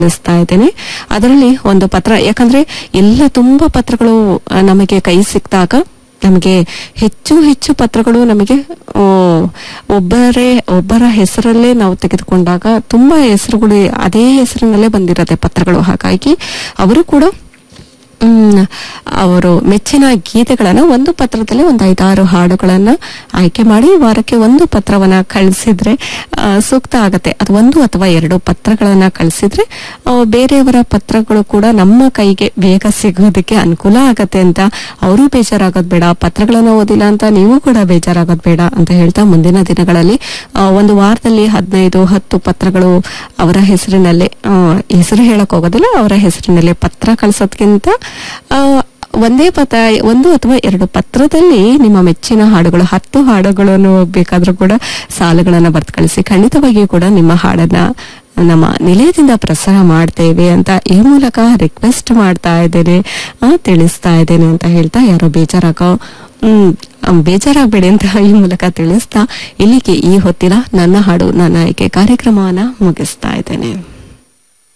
ತಿಳಿಸ್ತಾ ಇದ್ದೇನೆ ಅದರಲ್ಲಿ ಒಂದು ಪತ್ರ ಯಾಕಂದ್ರೆ ಎಲ್ಲ ತುಂಬಾ ಪತ್ರಗಳು ಆ, ನಮಗೆ ಕೈ ಸಿಕ್ಕಿದಾಗ ನಮಗೆ ಹೆಚ್ಚು ಹೆಚ್ಚು ಪತ್ರಗಳು ನಮಗೆ ಆ, ಒಬ್ಬರೇ ಒಬ್ಬರ ಹೆಸರಲ್ಲೇ ನಾವು ತೆಗೆದುಕೊಂಡಾಗ ತುಂಬಾ ಹೆಸರುಗಳು ಅದೇ ಹೆಸರಿನಲ್ಲೇ ಬಂದಿರತ್ತೆ ಪತ್ರಗಳು ಹಾಗಾಗಿ ಅವರು ಕೂಡ ಹ್ಮ್, ಅವರು ಮೆಚ್ಚಿನ ಗೀತೆಗಳನ್ನ ಒಂದು ಪತ್ರದಲ್ಲಿ ಒಂದು ಐದಾರು ಹಾಡುಗಳನ್ನ ಆಯ್ಕೆ ಮಾಡಿ ವಾರಕ್ಕೆ ಒಂದು ಪತ್ರವನ್ನ ಕಳಿಸಿದ್ರೆ ಆ, ಸೂಕ್ತ ಆಗತ್ತೆ ಅದು ಒಂದು ಅಥವಾ ಎರಡು ಪತ್ರಗಳನ್ನ ಕಳಿಸಿದ್ರೆ ಆ, ಬೇರೆಯವರ ಪತ್ರಗಳು ಕೂಡ ನಮ್ಮ ಕೈಗೆ ಬೇಗ ಸಿಗೋದಕ್ಕೆ ಅನುಕೂಲ ಆಗತ್ತೆ ಅಂತ ಅವರು ಬೇಜಾರಾಗೋದ್ ಬೇಡ ಪತ್ರಗಳನ್ನ ಓದಿಲ್ಲ ಅಂತ ನೀವು ಕೂಡ ಬೇಜಾರಾಗೋದ್ ಬೇಡ ಅಂತ ಹೇಳ್ತಾ ಮುಂದಿನ ದಿನಗಳಲ್ಲಿ ಆ, ಒಂದು ವಾರದಲ್ಲಿ ಹದಿನೈದು ಹತ್ತು ಪತ್ರಗಳು ಅವರ ಹೆಸರಿನಲ್ಲೇ ಆ, ಹೆಸರು ಹೇಳಕ್ ಹೋಗೋದಿಲ್ಲ ಅವರ ಹೆಸರಿನಲ್ಲೇ ಪತ್ರ ಕಳ್ಸೋದ್ಕಿಂತ ಆ, ಒಂದೇ ಪತ್ರ ಒಂದು ಅಥವಾ ಎರಡು ಪತ್ರದಲ್ಲಿ ನಿಮ್ಮ ಮೆಚ್ಚಿನ ಹಾಡುಗಳು ಹತ್ತು ಹಾಡುಗಳನ್ನು ಬೇಕಾದ್ರೂ ಕೂಡ ಸಾಲುಗಳನ್ನ ಬರ್ತ್ ಕಳಿಸಿ ಖಂಡಿತವಾಗಿಯೂ ಕೂಡ ನಿಮ್ಮ ಹಾಡನ್ನ ನಮ್ಮ ನಿಲಯದಿಂದ ಪ್ರಸಾರ ಮಾಡ್ತೇವೆ ಅಂತ ಈ ಮೂಲಕ ರಿಕ್ವೆಸ್ಟ್ ಮಾಡ್ತಾ ಇದ್ದೇನೆ ಆ, ತಿಳಿಸ್ತಾ ಇದ್ದೇನೆ ಅಂತ ಹೇಳ್ತಾ ಯಾರೋ ಬೇಜಾರಾಗೋ ಹ್ಮ್ ಅಮ್, ಬೇಜಾರಾಗ್ಬೇಡಿ ಅಂತ ಈ ಮೂಲಕ ತಿಳಿಸ್ತಾ ಇಲ್ಲಿಗೆ ಈ ಹೊತ್ತಿನ ನನ್ನ ಹಾಡು ನನ್ನ ಆಯ್ಕೆ ಕಾರ್ಯಕ್ರಮವನ್ನ ಮುಗಿಸ್ತಾ ಇದ್ದೇನೆ